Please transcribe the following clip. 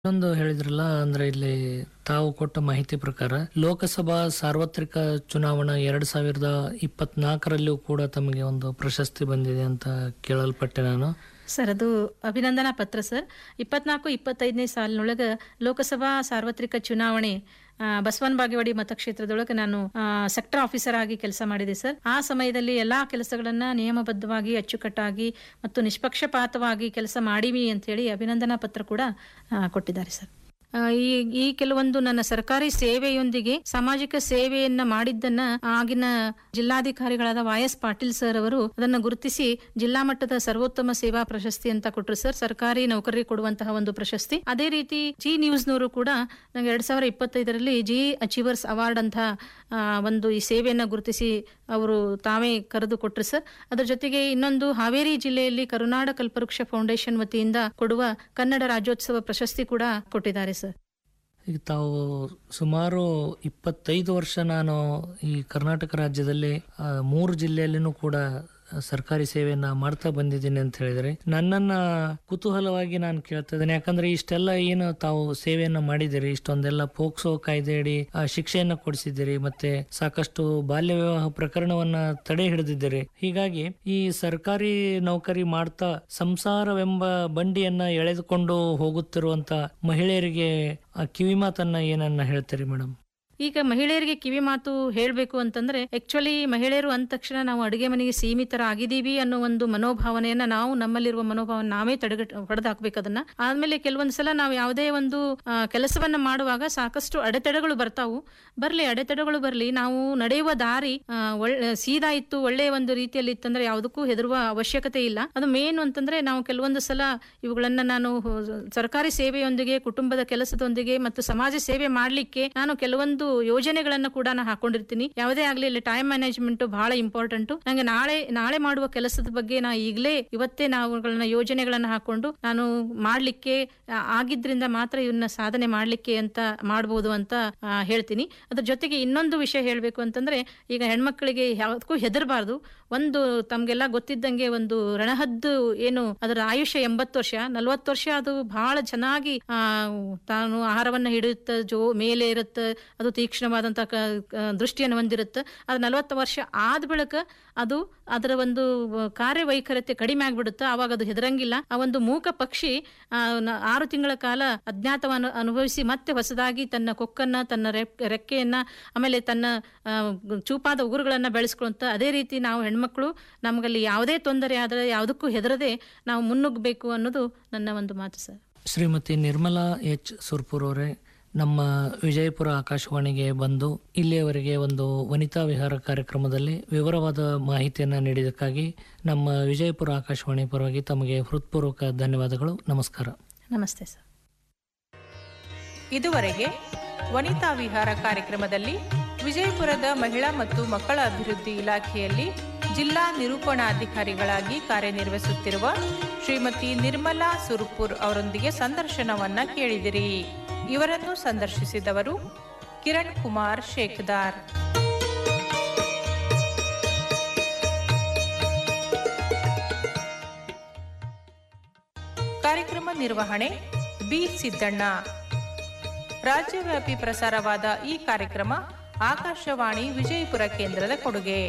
ಒಂದು ಹೇಳಿದ್ರಲ್ಲ ಅಂದ್ರೆ ಇಲ್ಲಿ ತಾವು ಕೊಟ್ಟ ಮಾಹಿತಿ ಪ್ರಕಾರ ಲೋಕಸಭಾ ಸಾರ್ವತ್ರಿಕ ಚುನಾವಣಾ ಎರಡ್ ಸಾವಿರದ ಇಪ್ಪತ್ನಾಲ್ಕರಲ್ಲೂ ಕೂಡ ತಮಗೆ ಒಂದು ಪ್ರಶಸ್ತಿ ಬಂದಿದೆ ಅಂತ ಕೇಳಲ್ಪಟ್ಟೆ ನಾನು ಸರ್ ಅದು ಅಭಿನಂದನಾ ಪತ್ರ ಸರ್ ಇಪ್ಪತ್ನಾಲ್ಕು ಇಪ್ಪತ್ತೈದನೇ ಸಾಲಿನೊಳಗೆ ಲೋಕಸಭಾ ಸಾರ್ವತ್ರಿಕ ಚುನಾವಣೆ ಆ, ಬಸವನ ಬಾಗೇವಾಡಿ ಮತಕ್ಷೇತ್ರದೊಳಗೆ ನಾನು ಆ, ಸೆಕ್ಟರ್ ಆಫೀಸರ್ ಆಗಿ ಕೆಲಸ ಮಾಡಿದೆ ಸರ್ ಆ ಸಮಯದಲ್ಲಿ ಎಲ್ಲಾ ಕೆಲಸಗಳನ್ನ ನಿಯಮಬದ್ಧವಾಗಿ ಅಚ್ಚುಕಟ್ಟಾಗಿ ಮತ್ತು ನಿಷ್ಪಕ್ಷಪಾತವಾಗಿ ಕೆಲಸ ಮಾಡಿವಿ ಅಂತ ಹೇಳಿ ಅಭಿನಂದನಾ ಪತ್ರ ಕೂಡ ಆ, ಕೊಟ್ಟಿದ್ದಾರೆ ಸರ್ ಆ, ಈ ಈ ಕೆಲವೊಂದು ನನ್ನ ಸರ್ಕಾರಿ ಸೇವೆಯೊಂದಿಗೆ ಸಾಮಾಜಿಕ ಸೇವೆಯನ್ನ ಮಾಡಿದ್ದನ್ನ ಆಗಿನ ಜಿಲ್ಲಾಧಿಕಾರಿಗಳಾದ ವಾಯ್ ಎಸ್ ಪಾಟೀಲ್ ಸರ್ ಅವರು ಅದನ್ನ ಗುರುತಿಸಿ ಜಿಲ್ಲಾ ಮಟ್ಟದ ಸರ್ವೋತ್ತಮ ಸೇವಾ ಪ್ರಶಸ್ತಿ ಅಂತ ಕೊಟ್ಟರು ಸರ್ ಸರ್ಕಾರಿ ನೌಕರರಿಗೆ ಕೊಡುವಂತಹ ಒಂದು ಪ್ರಶಸ್ತಿ ಅದೇ ರೀತಿ ಜಿ ನ್ಯೂಸ್ನವರು ಕೂಡ ನಂಗೆ ಎರಡ್ ಸಾವಿರದ ಇಪ್ಪತ್ತೈದರಲ್ಲಿ ಜಿ ಅಚೀವರ್ಸ್ ಅವಾರ್ಡ್ ಅಂತ ಆ, ಒಂದು ಈ ಸೇವೆಯನ್ನ ಗುರುತಿಸಿ ಅವರು ತಾವೇ ಕರೆದು ಕೊಟ್ರು ಸರ್ ಅದರ ಜೊತೆಗೆ ಇನ್ನೊಂದು ಹಾವೇರಿ ಜಿಲ್ಲೆಯಲ್ಲಿ ಕರುನಾಡ ಕಲ್ಪವೃಕ್ಷ ಫೌಂಡೇಶನ್ ವತಿಯಿಂದ ಕೊಡುವ ಕನ್ನಡ ರಾಜ್ಯೋತ್ಸವ ಪ್ರಶಸ್ತಿ ಕೂಡ ಕೊಟ್ಟಿದ್ದಾರೆ ಸರ್ ಈಗ ತಾವು ಸುಮಾರು ಇಪ್ಪತ್ತೈದು ವರ್ಷ ನಾನು ಈ ಕರ್ನಾಟಕ ರಾಜ್ಯದಲ್ಲಿ ಆ, ಮೂರು ಜಿಲ್ಲೆಯಲ್ಲಿನೂ ಕೂಡ ಸರ್ಕಾರಿ ಸೇವೆಯನ್ನ ಮಾಡ್ತಾ ಬಂದಿದ್ದೀನಿ ಅಂತ ಹೇಳಿದ್ರೆ ನನ್ನನ್ನ ಕುತೂಹಲವಾಗಿ ನಾನು ಕೇಳ್ತಾ ಇದ್ದೇನೆ ಯಾಕಂದ್ರೆ ಇಷ್ಟೆಲ್ಲ ಏನು ತಾವು ಸೇವೆಯನ್ನ ಮಾಡಿದಿರಿ ಇಷ್ಟೊಂದೆಲ್ಲ ಪೋಕ್ಸೋ ಕಾಯ್ದೆಯಡಿ ಆ, ಶಿಕ್ಷೆಯನ್ನ ಕೊಡಿಸಿದ್ದೀರಿ ಮತ್ತೆ ಸಾಕಷ್ಟು ಬಾಲ್ಯ ವಿವಾಹ ಪ್ರಕರಣವನ್ನ ತಡೆ ಹಿಡಿದಿದ್ದೀರಿ ಹೀಗಾಗಿ ಈ ಸರ್ಕಾರಿ ನೌಕರಿ ಮಾಡ್ತಾ ಸಂಸಾರವೆಂಬ ಬಂಡಿಯನ್ನ ಎಳೆದುಕೊಂಡು ಹೋಗುತ್ತಿರುವಂತ ಮಹಿಳೆಯರಿಗೆ ಆ ಕಿವಿ ಮಾತನ್ನ ಏನನ್ನ ಹೇಳ್ತೀರಿ ಮೇಡಮ್ ಈಗ ಮಹಿಳೆಯರಿಗೆ ಕಿವಿ ಮಾತು ಹೇಳಬೇಕು ಅಂತಂದ್ರೆ ಆಕ್ಚುಲಿ ಮಹಿಳೆಯರು ಅಂದ ತಕ್ಷಣ ನಾವು ಅಡುಗೆ ಮನೆಗೆ ಸೀಮಿತರಾಗಿದ್ದೀವಿ ಅನ್ನೋ ಒಂದು ಮನೋಭಾವನೆಯನ್ನ ನಾವು ನಮ್ಮಲ್ಲಿರುವ ಮನೋಭಾವನೆ ನಾವೇ ತಡೆಗಟ್ ಹೊಡೆದು ಹಾಕ್ಬೇಕು ಅದನ್ನ ಆದ್ಮೇಲೆ ಕೆಲವೊಂದು ಸಲ ನಾವು ಯಾವುದೇ ಒಂದು ಆ, ಕೆಲಸವನ್ನ ಮಾಡುವಾಗ ಸಾಕಷ್ಟು ಅಡೆತಡೆಗಳು ಬರ್ತಾವು ಬರ್ಲಿ ಅಡೆತಡೆಗಳು ಬರ್ಲಿ ನಾವು ನಡೆಯುವ ದಾರಿ ಆ, ಒಳ್ಳೆ ಸೀದಾ ಇತ್ತು ಒಳ್ಳೆಯ ಒಂದು ರೀತಿಯಲ್ಲಿ ಇತ್ತಂದ್ರೆ ಯಾವುದಕ್ಕೂ ಹೆದರುವ ಅವಶ್ಯಕತೆ ಇಲ್ಲ ಅದು ಮೇನ್ ಅಂತಂದ್ರೆ ನಾವು ಕೆಲವೊಂದು ಸಲ ಇವುಗಳನ್ನ ನಾನು ಹೊ- ಸರ್ಕಾರಿ ಸೇವೆಯೊಂದಿಗೆ ಕುಟುಂಬದ ಕೆಲಸದೊಂದಿಗೆ ಮತ್ತು ಸಮಾಜ ಸೇವೆ ಮಾಡ್ಲಿಕ್ಕೆ ನಾನು ಕೆಲವೊಂದು ಯೋಜನೆಗಳನ್ನ ಕೂಡ ನಾನು ಹಾಕೊಂಡಿರ್ತೀನಿ ಯಾವುದೇ ಆಗ್ಲಿ ಇಲ್ಲಿ ಟೈಮ್ ಮ್ಯಾನೇಜ್ಮೆಂಟ್ ಬಹಳ ಇಂಪಾರ್ಟೆಂಟ್ ನಂಗೆ ನಾಳೆ ನಾಳೆ ಮಾಡುವ ಕೆಲಸದ ಬಗ್ಗೆ ನಾ ಈಗಲೇ ಇವತ್ತೇ ನಾವುಗಳನ್ನ ಯೋಜನೆಗಳನ್ನ ಹಾಕೊಂಡು ನಾನು ಮಾಡ್ಲಿಕ್ಕೆ ಆ, ಆಗಿದ್ರಿಂದ ಮಾತ್ರ ಇವನ್ನ ಸಾಧನೆ ಮಾಡ್ಲಿಕ್ಕೆ ಅಂತ ಮಾಡ್ಬೋದು ಅಂತ ಆ, ಹೇಳ್ತೀನಿ ಅದ್ರ ಜೊತೆಗೆ ಇನ್ನೊಂದು ವಿಷಯ ಹೇಳ್ಬೇಕು ಅಂತಂದ್ರೆ ಈಗ ಹೆಣ್ಮಕ್ಳಿಗೆ ಯಾವುದಕ್ಕೂ ಹೆದರಬಾರ್ದು ಒಂದು ತಮ್ಗೆಲ್ಲ ಗೊತ್ತಿದ್ದಂಗೆ ಒಂದು ರಣಹದ್ದು ಏನು ಅದರ ಆಯುಷ್ಯ ಎಂಬತ್ತು ವರ್ಷ ನಲ್ವತ್ತು ವರ್ಷ ಅದು ಬಹಳ ಚೆನ್ನಾಗಿ ಆ ತಾನು ಆಹಾರವನ್ನ ಹಿಡಿಯುತ್ತ ಜೋ ಮೇಲೆ ಇರುತ್ತೆ ಅದು ತೀಕ್ಷ್ಣವಾದಂತ ಕ- ಕ- ದೃಷ್ಟಿಯನ್ನು ಹೊಂದಿರುತ್ತೆ ಅದು ನಲವತ್ತು ವರ್ಷ ಆದ ಬಳಿಕ ಅದು ಅದರ ಒಂದು ಕಾರ್ಯವೈಖರತೆ ಕಡಿಮೆ ಆಗ್ಬಿಡುತ್ತೆ ಅವಾಗ ಅದು ಹೆದರಂಗಿಲ್ಲ ಆ ಒಂದು ಮೂಕ ಪಕ್ಷಿ ಆ, ನ- ಆರು ತಿಂಗಳ ಕಾಲ ಅಜ್ಞಾತವನ್ನು ಅನುಭವಿಸಿ ಮತ್ತೆ ಹೊಸದಾಗಿ ತನ್ನ ಕೊಕ್ಕನ್ನ ತನ್ನ ರೆಕ್- ರೆಕ್ಕೆಯನ್ನ ಆಮೇಲೆ ತನ್ನ ಆ, ಚೂಪಾದ ಉಗುರುಗಳನ್ನ ಬೆಳೆಸ್ಕೊಳ್ಳುವಂತ ಅದೇ ರೀತಿ ನಾವು ಹೆಣ್ಮಕ್ಳು ನಮಗಲ್ಲಿ ಯಾವುದೇ ತೊಂದರೆ ಆದರೆ ಯಾವುದಕ್ಕೂ ಹೆದರದೆ ನಾವು ಮುನ್ನುಗ್ಗಬೇಕು ಅನ್ನೋದು ನನ್ನ ಒಂದು ಮಾತು ಸರ್ ಶ್ರೀಮತಿ ನಿರ್ಮಲಾ ಎಚ್ ಸುರ್ಪುರ್ ಅವರೇ ನಮ್ಮ ವಿಜಯಪುರ ಆಕಾಶವಾಣಿಗೆ ಬಂದು ಇಲ್ಲಿಯವರೆಗೆ ಒಂದು ವನಿತಾ ವಿಹಾರ ಕಾರ್ಯಕ್ರಮದಲ್ಲಿ ವಿವರವಾದ ಮಾಹಿತಿಯನ್ನು ನೀಡಿದ್ದಕ್ಕಾಗಿ ನಮ್ಮ ವಿಜಯಪುರ ಆಕಾಶವಾಣಿ ಪರವಾಗಿ ತಮಗೆ ಹೃತ್ಪೂರ್ವಕ ಧನ್ಯವಾದಗಳು ನಮಸ್ಕಾರ ನಮಸ್ತೆ ಸರ್ ಇದುವರೆಗೆ ವನಿತಾ ವಿಹಾರ ಕಾರ್ಯಕ್ರಮದಲ್ಲಿ ವಿಜಯಪುರದ ಮಹಿಳಾ ಮತ್ತು ಮಕ್ಕಳ ಅಭಿವೃದ್ಧಿ ಇಲಾಖೆಯಲ್ಲಿ ಜಿಲ್ಲಾ ನಿರೂಪಣಾಧಿಕಾರಿಗಳಾಗಿ ಕಾರ್ಯನಿರ್ವಹಿಸುತ್ತಿರುವ ಶ್ರೀಮತಿ ನಿರ್ಮಲಾ ಸುರ್ಪುರ್ ಅವರೊಂದಿಗೆ ಸಂದರ್ಶನವನ್ನ ಕೇಳಿದಿರಿ ಇವರನ್ನು ಸಂದರ್ಶಿಸಿದವರು ಕಿರಣ್ ಕುಮಾರ್ ಶೇಖದಾರ್ ಕಾರ್ಯಕ್ರಮ ನಿರ್ವಹಣೆ ಬಿ ಸಿದ್ದಣ್ಣ ರಾಜ್ಯವ್ಯಾಪಿ ಪ್ರಸಾರವಾದ ಈ ಕಾರ್ಯಕ್ರಮ ಆಕಾಶವಾಣಿ ವಿಜಯಪುರ ಕೇಂದ್ರದ ಕೊಡುಗೆ